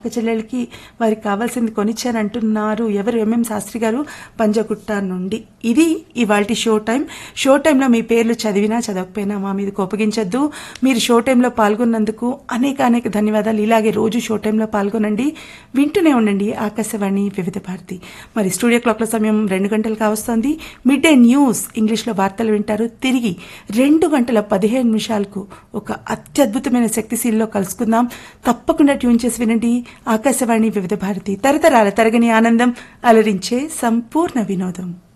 చెల్లెలకి వారికి కావాల్సింది కొనిచ్చారంటున్నారు ఎవరు ఎంఎం శాస్త్రి గారు పంజగుట్ట నుండి ఇది ఇవాళ షో టైం షో టైంలో మీ పేర్లు చదివినా చదవకపోయినా మా మీద కోపగించొద్దు మీరు షో టైంలో పాల్గొన్నందుకు అనేక అనేక ధన్యవాదాలు ఇలాగే రోజు షో టైంలో పాల్గొనండి వింటూనే ఉండండి ఆకాశవాణి వివిధ భారతి మరి స్టూడియో క్లాక్ల సమయం రెండు గంటలు కావస్తోంది మిడ్ డే న్యూస్ ఇంగ్లీష్లో వార్తలు వింటారు తిరిగి రెండు గంటల పదిహేను నిమిషాలకు ఒక అత్యద్భుతమైన శక్తిశీల్లో కలుసుకుందాం తప్పకుండా ట్యూన్ చేసి వినండి ఆకాశవాణి వివిధ భారతి తరతరాల తరగని ఆనందం అలరించే సంపూర్ణ వినోదం